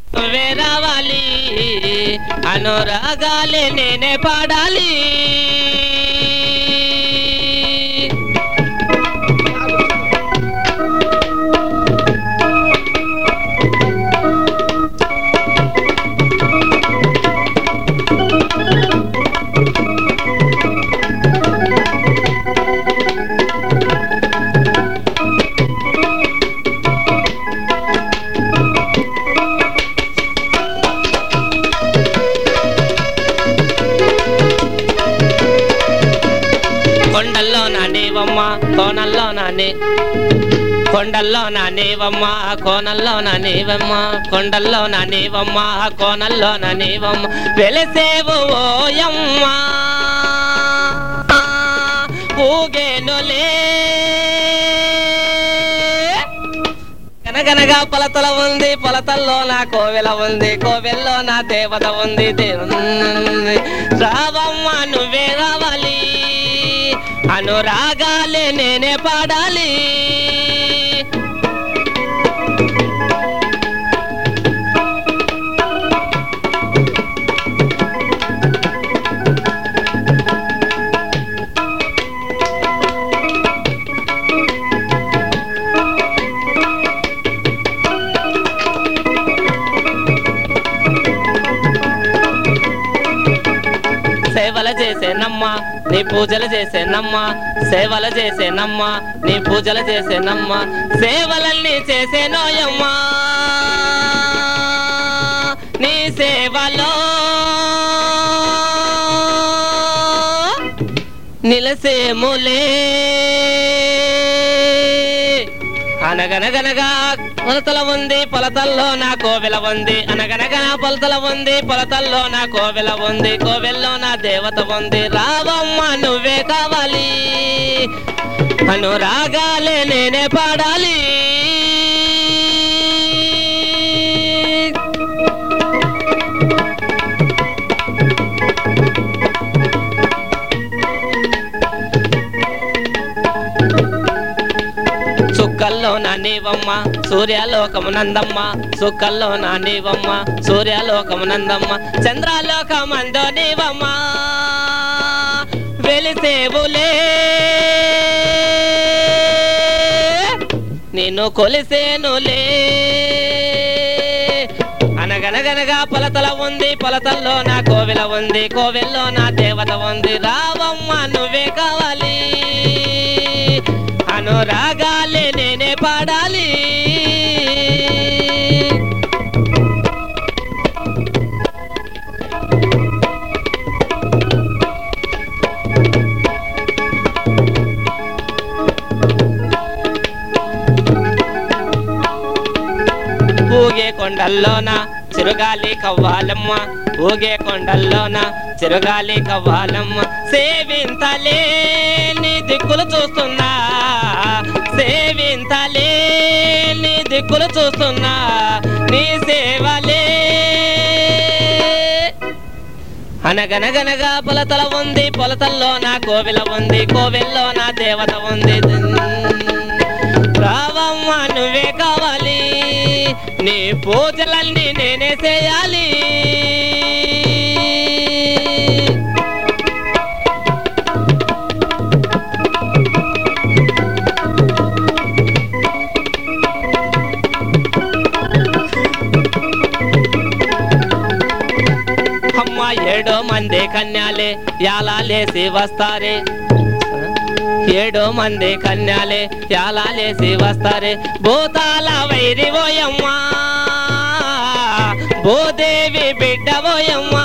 నువ్వే రావాలి అనురాగాలే నేనే పాడాలి కొండల్లో నా నీవమ్మ కోనల్లో నా నీ కొండల్లో నా నీవమ్మ కోనల్లో నా నీవమ్మ కొండల్లో నా నీవమ్మ కోనల్లో నా నీవమ్మ వెలసేవు ఓయమ్మ ఊగేనులే గనగనగా పొలతల ఉంది పొలతల్లో నా కోవెల ఉంది కోవెల్లో నా దేవత ఉంది దేవుంది రావమ్మ నువ్వే రావాలి అనురాగాలే నేనే పాడాలి సేవలు చేసేనమ్మ నీ పూజలు చేసేనమ్మ సేవలు చేసేనమ్మ నీ పూజలు చేసేనమ్మ సేవలన్నీ చేసేనోయమ్మా నీ సేవలో నిలసేములే అనగనగనగా పొలతల ఉంది పొలతల్లో నా కోవెల ఉంది అనగనగా పొలతల ఉంది పొలతల్లో నా కోవెల ఉంది కోవెల్లో నా దేవత ఉంది రావమ్మ నువ్వే కావాలి అనురాగాలే నేనే పాడాలి చుక్కల్లో నా నీవమ్మ సూర్యలోకము నందమ్మ చుక్కల్లో నా నీవమ్మ సూర్యలోకము నందమ్మ చంద్రలోకమందో నీవమ్మ వెలిసేవులే నిన్ను కొలిసేనులే అనగనగనగా పొలతల ఉంది పొలతల్లో నా కోవెల ఉంది కోవెల్లో నా దేవత ఉంది రావమ్మ నువ్వే కావాలి అనురాగాలే నేనే పాడాలి ఊగే కొండల్లోన చిరుగాలి కవ్వాలమ్మ ఊగే కొండల్లోన చిరుగాలి కవ్వాలమ్మ సేవింతలే నీ దిక్కులు చూస్తున్నా సేవింతలే నీ దిక్కులు చూస్తున్నా నీ సేవలే అనగనగనగా పొలతల ఉంది పొలతల్లో నా కోవెల ఉంది కోవెల్లో నా దేవత ఉంది రావమ్మ నువ్వే కావాలి నీ పూజలన్నీ నేనే చేయాలి అమ్మ ఏడో మంది కన్యాలే యాలాలేసి వస్తారే ఏడో మంది కన్యాలే యాలాలేసి వస్తారే భూతాల వైరి ఓయమ్మా భూదేవి బిడ్డ ఓయమ్మా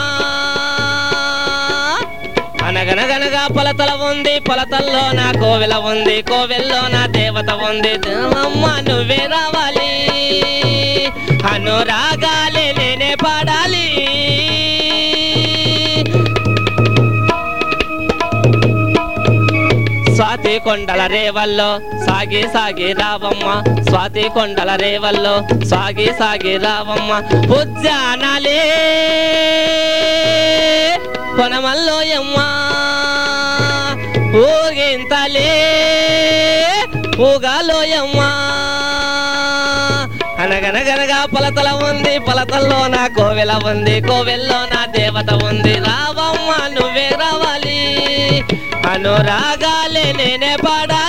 అనగనగనగా పొలతల ఉంది పొలతల్లో నా కోవెల ఉంది కోవెల్లో నా దేవత ఉంది అమ్మ నువ్వే రావాలి అనురాగాలే నేనే పాడాలి స్వాతి కొండల రేవల్లో సాగి సాగి రావమ్మ స్వాతి కొండల రేవల్లో సాగి సాగి రావమ్మ ఉద్యానాలే పొనమల్లోయమ్మ ఊగింతలే ఊగాలోయమ్మ అనగనగనగా పొలతల ఉంది పొలతల్లో నా కోవెల ఉంది కోవెల్లో నా దేవత ఉంది రావమ్మ నువ్వే రావాలి అనురాగాలే నేనే పాడాలి